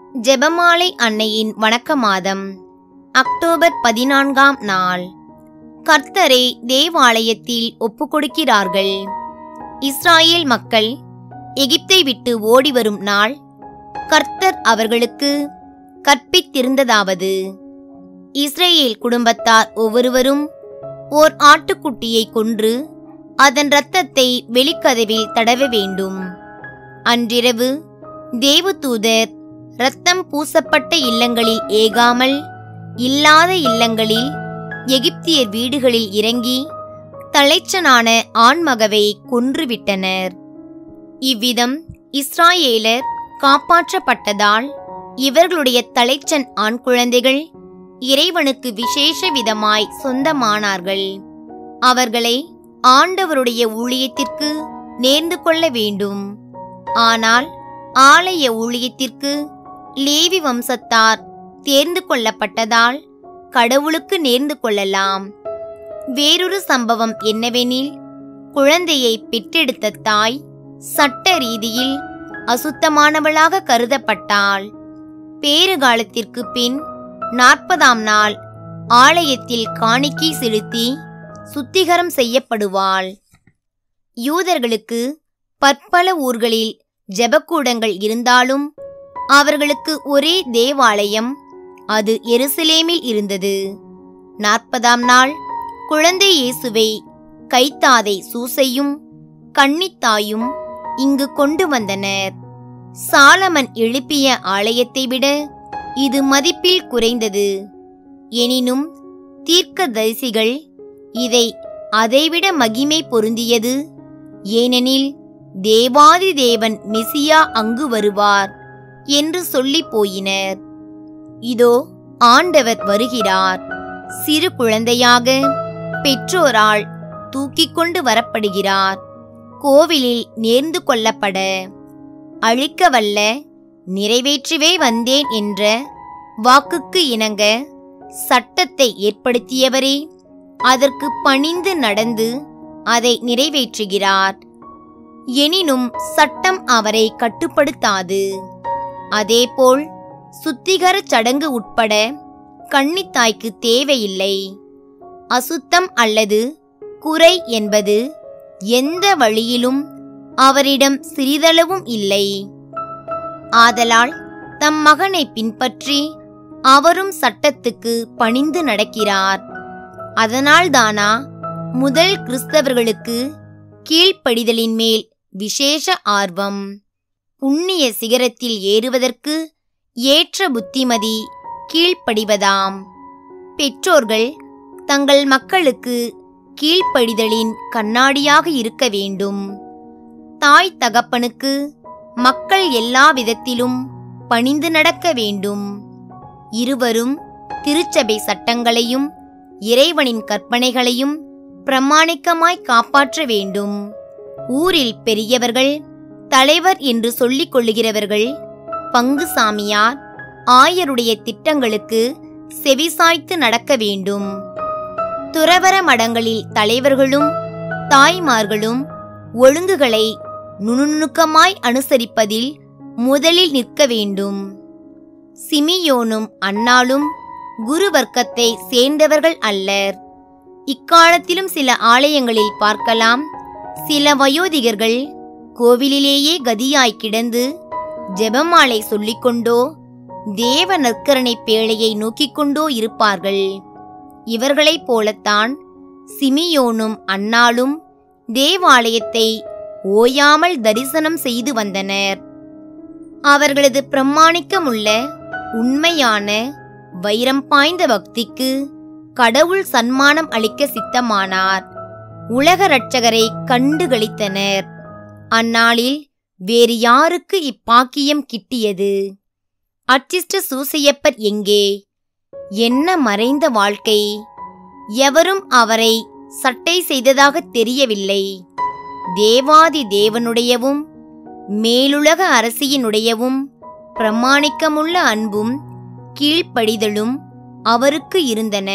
ஜெபமாலை அன்னையின் வணக்க மாதம் அக்டோபர் பதினான்காம் நாள் கர்த்தரை தேவாலயத்தில் ஒப்புக்கொடுக்கிறார்கள் இஸ்ராயேல் மக்கள் எகிப்தை விட்டு ஓடி வரும் நாள் கர்த்தர் அவர்களுக்கு கற்பித்திருந்ததாவது இஸ்ரேல் குடும்பத்தார் ஒவ்வொருவரும் ஓர் ஆட்டுக்குட்டியை கொன்று அதன் இரத்தத்தை வெளிக்கதவில் தடவ வேண்டும் அன்றிரவு தேவதூதர் இரத்தம் பூசப்பட்ட இல்லங்களில் ஏகாமல் இல்லாத இல்லங்களில் எகிப்தியர் வீடுகளில் இறங்கி தலைச்சனான ஆண்மகவை கொன்றுவிட்டனர் இவ்விதம் இஸ்ராயேலர் காப்பாற்றப்பட்டதால் இவர்களுடைய தலைச்சன் ஆண் குழந்தைகள் இறைவனுக்கு விசேஷ விதமாய் சொந்தமானார்கள் அவர்களை ஆண்டவருடைய ஊழியத்திற்கு நேர்ந்து கொள்ள வேண்டும் ஆனால் ஆலய ஊழியத்திற்கு லேவி வம்சத்தார் தேர்ந்து கொள்ளப்பட்டதால் கடவுளுக்கு நேர்ந்து கொள்ளலாம் வேறொரு சம்பவம் என்னவெனில் குழந்தையை பெற்றெடுத்த தாய் சட்ட ரீதியில் அசுத்தமானவளாக கருதப்பட்டாள் பேறுகாலத்திற்கு பின் நாற்பதாம் நாள் ஆலயத்தில் காணிக்கை செலுத்தி சுத்திகரம் செய்யப்படுவாள் யூதர்களுக்கு பற்பல ஊர்களில் ஜெபக்கூடங்கள் இருந்தாலும் அவர்களுக்கு ஒரே தேவாலயம் அது எருசலேமில் இருந்தது நாற்பதாம் நாள் குழந்தை இயேசுவை கைத்தாதை சூசையும் கன்னித்தாயும் இங்கு கொண்டு வந்தனர் சாலமன் எழுப்பிய ஆலயத்தை விட இது மதிப்பில் குறைந்தது எனினும் தீர்க்கதரிசிகள் இதை அதைவிட மகிமை பொருந்தியது ஏனெனில் தேவாதி தேவன் மெசியா அங்கு வருவார் என்று சொல்லிப் போயினர் இதோ ஆண்டவர் வருகிறார் சிறு குழந்தையாக பெற்றோரால் தூக்கிக் கொண்டு வரப்படுகிறார் கோவிலில் நேர்ந்து கொள்ளப்பட அழிக்கவல்ல நிறைவேற்றவே வந்தேன் என்ற வாக்குக்கு இணங்க சட்டத்தை ஏற்படுத்தியவரே அதற்கு பணிந்து நடந்து அதை நிறைவேற்றுகிறார் எனினும் சட்டம் அவரை கட்டுப்படுத்தாது அதேபோல் சுத்திகரச் சடங்கு உட்பட கன்னித்தாய்க்கு தேவையில்லை அசுத்தம் அல்லது குறை என்பது எந்த வழியிலும் அவரிடம் சிறிதளவும் இல்லை ஆதலால் தம் மகனை பின்பற்றி அவரும் சட்டத்துக்கு பணிந்து நடக்கிறார் அதனால்தானா முதல் கிறிஸ்தவர்களுக்கு கீழ்ப்படிதலின் மேல் விசேஷ ஆர்வம் புண்ணிய சிகரத்தில் ஏறுவதற்கு ஏற்ற புத்திமதி கீழ்ப்படிவதாம் பெற்றோர்கள் தங்கள் மக்களுக்கு கீழ்ப்படிதலின் கண்ணாடியாக இருக்க வேண்டும் தாய் தகப்பனுக்கு மக்கள் எல்லா விதத்திலும் பணிந்து நடக்க வேண்டும் இருவரும் திருச்சபை சட்டங்களையும் இறைவனின் கற்பனைகளையும் பிரமாணிக்கமாய் காப்பாற்ற வேண்டும் ஊரில் பெரியவர்கள் தலைவர் என்று சொல்லிக் கொள்ளுகிறவர்கள் பங்கு சாமியார் ஆயருடைய திட்டங்களுக்கு செவிசாய்த்து நடக்க வேண்டும் துறவர மடங்களில் தலைவர்களும் தாய்மார்களும் ஒழுங்குகளை நுணுநுணுக்கமாய் அனுசரிப்பதில் முதலில் நிற்க வேண்டும் சிமியோனும் அன்னாலும் குரு வர்க்கத்தை சேர்ந்தவர்கள் அல்லர் இக்காலத்திலும் சில ஆலயங்களில் பார்க்கலாம் சில வயோதிகர்கள் கோவிலிலேயே கதியாய் கிடந்து ஜெபமாலை சொல்லிக்கொண்டோ தேவ நற்கரணை பேழையை நோக்கிக் கொண்டோ இருப்பார்கள் இவர்களைப் போலத்தான் சிமியோனும் அன்னாலும் தேவாலயத்தை ஓயாமல் தரிசனம் செய்து வந்தனர் அவர்களது பிரமாணிக்கமுள்ள உண்மையான வைரம் பாய்ந்த பக்திக்கு கடவுள் சன்மானம் அளிக்க சித்தமானார் உலக இரட்சகரை கண்டு களித்தனர் அந்நாளில் வேறு யாருக்கு இப்பாக்கியம் கிட்டியது அச்சிஷ்ட சூசையப்பர் எங்கே என்ன மறைந்த வாழ்க்கை எவரும் அவரை சட்டை செய்ததாக தெரியவில்லை தேவாதி தேவனுடையவும் மேலுலக அரசியினுடையவும் பிரமாணிக்கமுள்ள அன்பும் கீழ்ப்படிதலும் அவருக்கு இருந்தன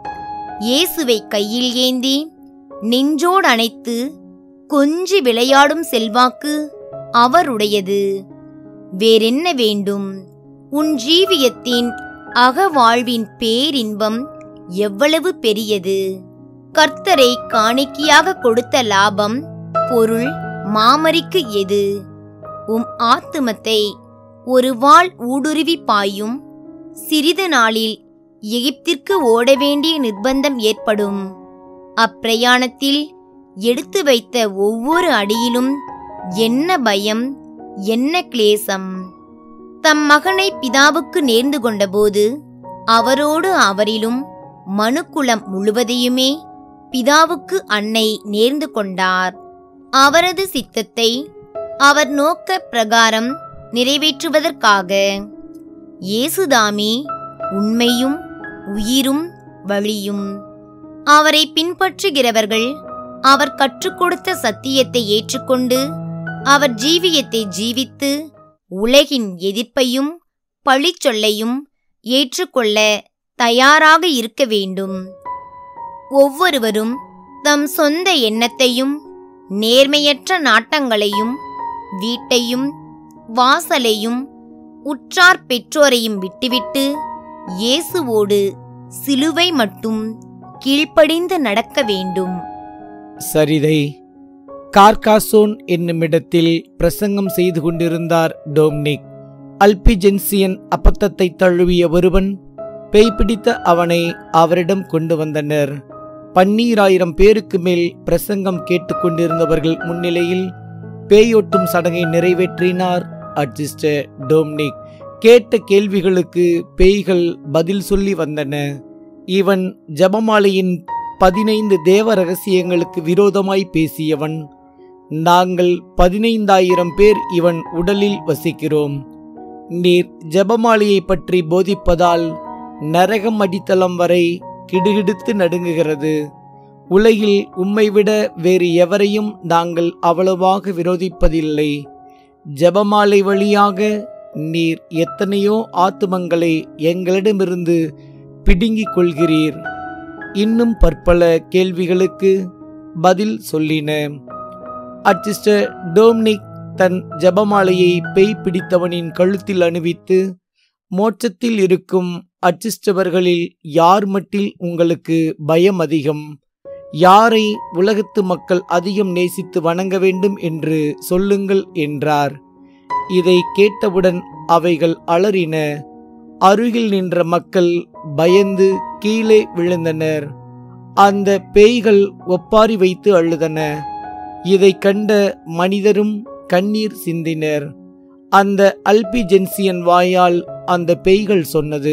இயேசுவை கையில் ஏந்தி நெஞ்சோடு அணைத்து கொஞ்சி விளையாடும் செல்வாக்கு அவருடையது வேறென்ன வேண்டும் உன் ஜீவியத்தின் அகவாழ்வின் பேரின்பம் எவ்வளவு பெரியது கர்த்தரை காணிக்கையாக கொடுத்த லாபம் பொருள் மாமரிக்கு எது உம் ஆத்துமத்தை ஒரு வாள் ஊடுருவி பாயும் சிறிது நாளில் எகிப்திற்கு ஓட வேண்டிய நிர்பந்தம் ஏற்படும் அப்பிரயாணத்தில் எடுத்து வைத்த ஒவ்வொரு அடியிலும் என்ன பயம் என்ன கிளேசம் தம் மகனை பிதாவுக்கு நேர்ந்து கொண்டபோது அவரோடு அவரிலும் மனுக்குலம் முழுவதையுமே பிதாவுக்கு அன்னை நேர்ந்து கொண்டார் அவரது சித்தத்தை அவர் நோக்க பிரகாரம் நிறைவேற்றுவதற்காக இயேசுதாமே உண்மையும் உயிரும் வழியும் அவரை பின்பற்றுகிறவர்கள் அவர் கற்றுக் கொடுத்த சத்தியத்தை ஏற்றுக்கொண்டு அவர் ஜீவியத்தை ஜீவித்து உலகின் எதிர்ப்பையும் பழிச்சொல்லையும் ஏற்றுக்கொள்ள தயாராக இருக்க வேண்டும் ஒவ்வொருவரும் தம் சொந்த எண்ணத்தையும் நேர்மையற்ற நாட்டங்களையும் வீட்டையும் வாசலையும் உற்றார் பெற்றோரையும் விட்டுவிட்டு இயேசுவோடு சிலுவை மட்டும் கீழ்ப்படிந்து நடக்க வேண்டும் சரிதை கார்காசோன் என்னுமிடத்தில் பிரசங்கம் செய்து கொண்டிருந்தார் டோம்னிக் அல்பிஜென்சியன் அப்பத்தத்தை தழுவிய ஒருவன் பேய் பிடித்த அவனை அவரிடம் கொண்டு வந்தனர் பன்னீராயிரம் பேருக்கு மேல் பிரசங்கம் கேட்டுக்கொண்டிருந்தவர்கள் முன்னிலையில் பேயோட்டும் சடங்கை நிறைவேற்றினார் அட்ஜிஸ்டர் டோம்னிக் கேட்ட கேள்விகளுக்கு பேய்கள் பதில் சொல்லி வந்தன இவன் ஜபமாலையின் பதினைந்து தேவ ரகசியங்களுக்கு விரோதமாய் பேசியவன் நாங்கள் பதினைந்தாயிரம் பேர் இவன் உடலில் வசிக்கிறோம் நீர் ஜெபமாலையை பற்றி போதிப்பதால் நரகம் அடித்தளம் வரை கிடுகிடுத்து நடுங்குகிறது உலகில் உம்மை விட வேறு எவரையும் நாங்கள் அவ்வளவாக விரோதிப்பதில்லை ஜெபமாலை வழியாக நீர் எத்தனையோ ஆத்துமங்களை எங்களிடமிருந்து பிடுங்கிக் கொள்கிறீர் இன்னும் பற்பல கேள்விகளுக்கு பதில் சொல்லின அர்ச்சிஸ்டர் டோம்னிக் தன் ஜபமாலையை பேய் பிடித்தவனின் கழுத்தில் அணிவித்து மோட்சத்தில் இருக்கும் அர்ச்சிஸ்டவர்களில் யார் மட்டில் உங்களுக்கு பயம் அதிகம் யாரை உலகத்து மக்கள் அதிகம் நேசித்து வணங்க வேண்டும் என்று சொல்லுங்கள் என்றார் இதை கேட்டவுடன் அவைகள் அலறின அருகில் நின்ற மக்கள் பயந்து கீழே விழுந்தனர் அந்த பேய்கள் ஒப்பாரி வைத்து அழுதன இதை கண்ட மனிதரும் கண்ணீர் சிந்தினர் அந்த அல்பிஜென்சியன் வாயால் அந்த பேய்கள் சொன்னது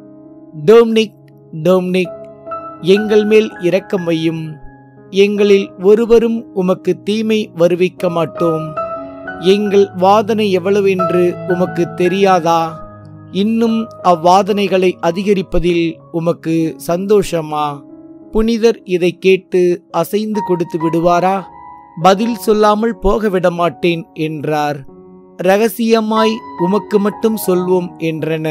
டோம்னிக் டோம்னிக் எங்கள் மேல் இரக்கம் வையும் எங்களில் ஒருவரும் உமக்கு தீமை வருவிக்க மாட்டோம் எங்கள் வாதனை எவ்வளவென்று உமக்கு தெரியாதா இன்னும் அவ்வாதனைகளை அதிகரிப்பதில் உமக்கு சந்தோஷமா புனிதர் இதை கேட்டு அசைந்து கொடுத்து விடுவாரா பதில் சொல்லாமல் போக விட மாட்டேன் என்றார் ரகசியமாய் உமக்கு மட்டும் சொல்வோம் என்றன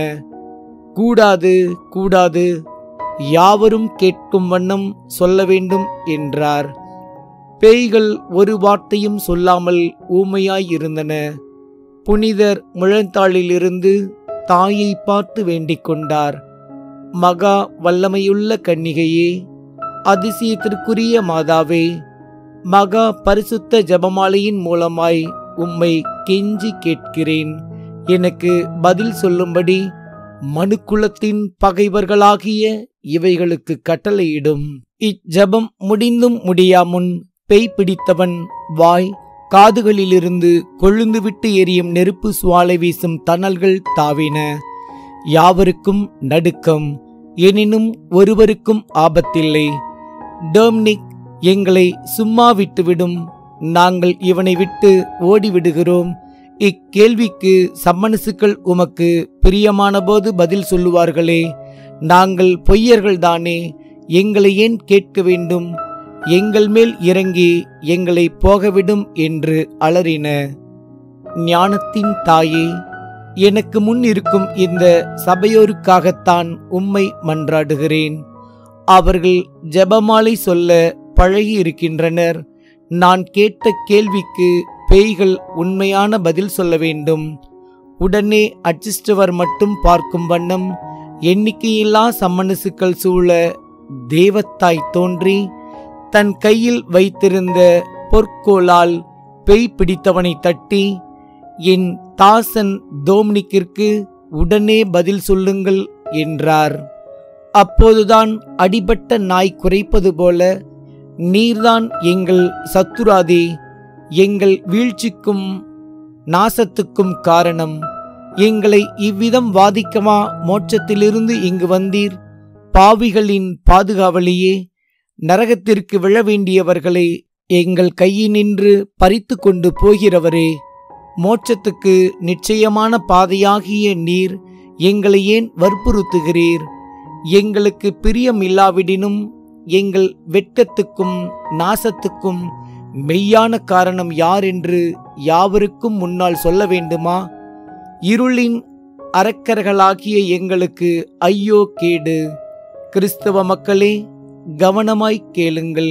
கூடாது கூடாது யாவரும் கேட்கும் வண்ணம் சொல்ல வேண்டும் என்றார் பேய்கள் ஒரு வார்த்தையும் சொல்லாமல் ஊமையாய் இருந்தன புனிதர் முழந்தாளிலிருந்து தாயை பார்த்து வேண்டிக் கொண்டார் மகா வல்லமையுள்ள கன்னிகையே அதிசயத்திற்குரிய மாதாவே மகா பரிசுத்த ஜபமாலையின் மூலமாய் உம்மை கெஞ்சி கேட்கிறேன் எனக்கு பதில் சொல்லும்படி மனுக்குலத்தின் பகைவர்களாகிய இவைகளுக்கு கட்டளையிடும் இஜபம் முடிந்தும் முடியாமுன் பேய் பிடித்தவன் வாய் காதுகளிலிருந்து கொழுந்துவிட்டு எரியும் நெருப்பு சுவாலை வீசும் தணல்கள் தாவின யாவருக்கும் நடுக்கம் எனினும் ஒருவருக்கும் ஆபத்தில்லை டோம்னிக் எங்களை சும்மா விட்டுவிடும் நாங்கள் இவனை விட்டு ஓடிவிடுகிறோம் இக்கேள்விக்கு சம்மனசுக்கள் உமக்கு பிரியமானபோது பதில் சொல்லுவார்களே நாங்கள் பொய்யர்கள்தானே எங்களை ஏன் கேட்க வேண்டும் எங்கள் மேல் இறங்கி எங்களை போகவிடும் என்று அலறின ஞானத்தின் தாயே எனக்கு முன் இருக்கும் இந்த சபையோருக்காகத்தான் உம்மை மன்றாடுகிறேன் அவர்கள் ஜெபமாலை சொல்ல பழகி இருக்கின்றனர் நான் கேட்ட கேள்விக்கு பேய்கள் உண்மையான பதில் சொல்ல வேண்டும் உடனே அட்சிஸ்டவர் மட்டும் பார்க்கும் வண்ணம் எண்ணிக்கையில்லா சம்மனசுக்கள் சூழ தேவத்தாய் தோன்றி தன் கையில் வைத்திருந்த பொற்கோலால் பேய் பிடித்தவனை தட்டி என் தாசன் டோம்னிக்கிற்கு உடனே பதில் சொல்லுங்கள் என்றார் அப்போதுதான் அடிபட்ட நாய் குறைப்பது போல நீர்தான் எங்கள் சத்துராதே எங்கள் வீழ்ச்சிக்கும் நாசத்துக்கும் காரணம் எங்களை இவ்விதம் வாதிக்கமா மோட்சத்திலிருந்து இங்கு வந்தீர் பாவிகளின் பாதுகாவலியே நரகத்திற்கு விழ வேண்டியவர்களை எங்கள் கையினின்று பறித்து கொண்டு போகிறவரே மோட்சத்துக்கு நிச்சயமான பாதையாகிய நீர் எங்களை ஏன் வற்புறுத்துகிறீர் எங்களுக்கு பிரியம் இல்லாவிடினும் எங்கள் வெட்கத்துக்கும் நாசத்துக்கும் மெய்யான காரணம் யார் என்று யாவருக்கும் முன்னால் சொல்ல வேண்டுமா இருளின் அரக்கர்களாகிய எங்களுக்கு ஐயோ கேடு கிறிஸ்தவ மக்களே கவனமாய் கேளுங்கள்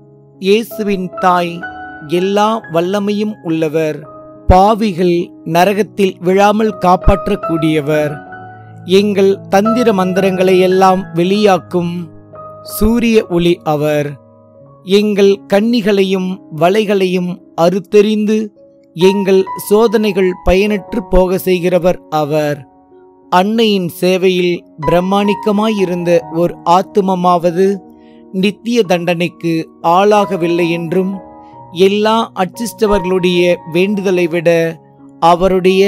இயேசுவின் தாய் எல்லா வல்லமையும் உள்ளவர் பாவிகள் நரகத்தில் விழாமல் காப்பாற்றக்கூடியவர் எங்கள் தந்திர மந்திரங்களை எல்லாம் வெளியாக்கும் சூரிய ஒளி அவர் எங்கள் கன்னிகளையும் வலைகளையும் அறுத்தெறிந்து எங்கள் சோதனைகள் பயனற்று போக செய்கிறவர் அவர் அன்னையின் சேவையில் பிரம்மாணிக்கமாயிருந்த ஒரு ஆத்துமமாவது நித்திய தண்டனைக்கு ஆளாகவில்லை என்றும் எல்லா அச்சிஷ்டவர்களுடைய வேண்டுதலை விட அவருடைய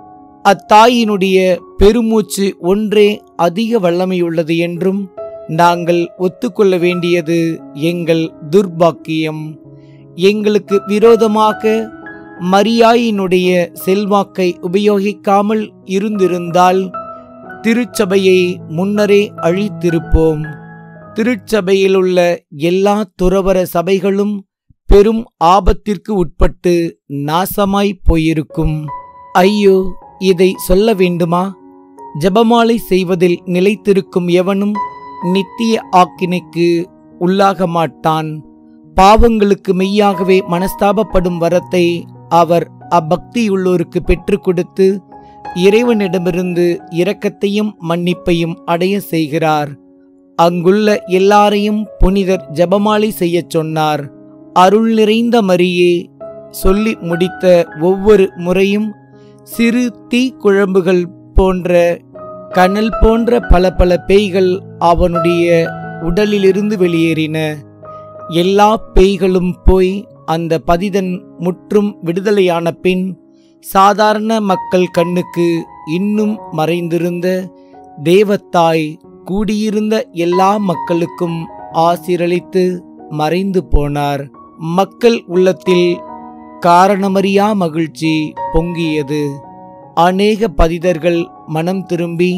அத்தாயினுடைய பெருமூச்சு ஒன்றே அதிக வல்லமையுள்ளது என்றும் நாங்கள் ஒத்துக்கொள்ள வேண்டியது எங்கள் துர்பாக்கியம் எங்களுக்கு விரோதமாக மரியாயினுடைய செல்வாக்கை உபயோகிக்காமல் இருந்திருந்தால் திருச்சபையை முன்னரே அழித்திருப்போம் திருச்சபையிலுள்ள எல்லா துறவர சபைகளும் பெரும் ஆபத்திற்கு உட்பட்டு நாசமாய் போயிருக்கும் ஐயோ இதை சொல்ல வேண்டுமா ஜெபமாலை செய்வதில் நிலைத்திருக்கும் எவனும் நித்திய ஆக்கினைக்கு உள்ளாக மாட்டான் பாவங்களுக்கு மெய்யாகவே மனஸ்தாபப்படும் வரத்தை அவர் அப்பக்தியுள்ளோருக்கு பெற்றுக் கொடுத்து இறைவனிடமிருந்து இரக்கத்தையும் மன்னிப்பையும் அடைய செய்கிறார் அங்குள்ள எல்லாரையும் புனிதர் ஜெபமாலை செய்யச் சொன்னார் அருள் நிறைந்த மரியே சொல்லி முடித்த ஒவ்வொரு முறையும் சிறு தீ குழம்புகள் போன்ற கனல் போன்ற பல பல பேய்கள் அவனுடைய உடலிலிருந்து வெளியேறின எல்லா பேய்களும் போய் அந்த பதிதன் முற்றும் விடுதலையான பின் சாதாரண மக்கள் கண்ணுக்கு இன்னும் மறைந்திருந்த தேவத்தாய் கூடியிருந்த எல்லா மக்களுக்கும் ஆசிரளித்து மறைந்து போனார் மக்கள் உள்ளத்தில் காரணமறியா மகிழ்ச்சி பொங்கியது அநேக பதிதர்கள் மனம் திரும்பி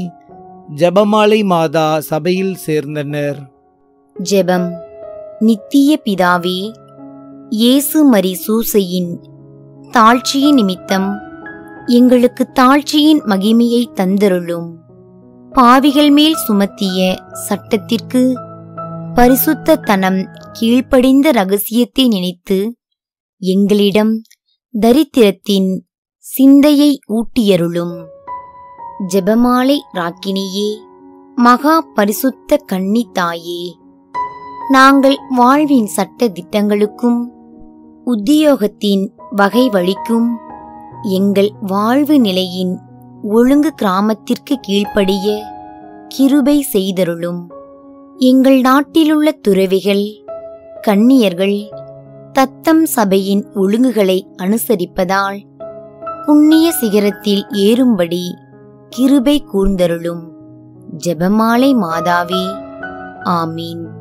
ஜெபமாலை மாதா சபையில் சேர்ந்தனர் ஜெபம் நித்திய பிதாவே இயேசு மரி சூசையின் தாழ்ச்சியின் நிமித்தம் எங்களுக்கு தாழ்ச்சியின் மகிமையை தந்தருளும் பாவிகள் மேல் சுமத்திய சட்டத்திற்கு பரிசுத்த தனம் கீழ்ப்படிந்த ரகசியத்தை நினைத்து எங்களிடம் தரித்திரத்தின் சிந்தையை ஊட்டியருளும் ஜெபமாலை ராக்கினியே மகா பரிசுத்த கன்னி தாயே நாங்கள் வாழ்வின் சட்ட திட்டங்களுக்கும் உத்தியோகத்தின் வகை வழிக்கும் எங்கள் வாழ்வு நிலையின் ஒழுங்கு கிராமத்திற்கு கீழ்ப்படிய கிருபை செய்தருளும் எங்கள் நாட்டிலுள்ள துறவிகள் கன்னியர்கள் தத்தம் சபையின் ஒழுங்குகளை அனுசரிப்பதால் புண்ணிய சிகரத்தில் ஏறும்படி கிருபை கூர்ந்தருளும் ஜெபமாலை மாதாவே ஆமீன்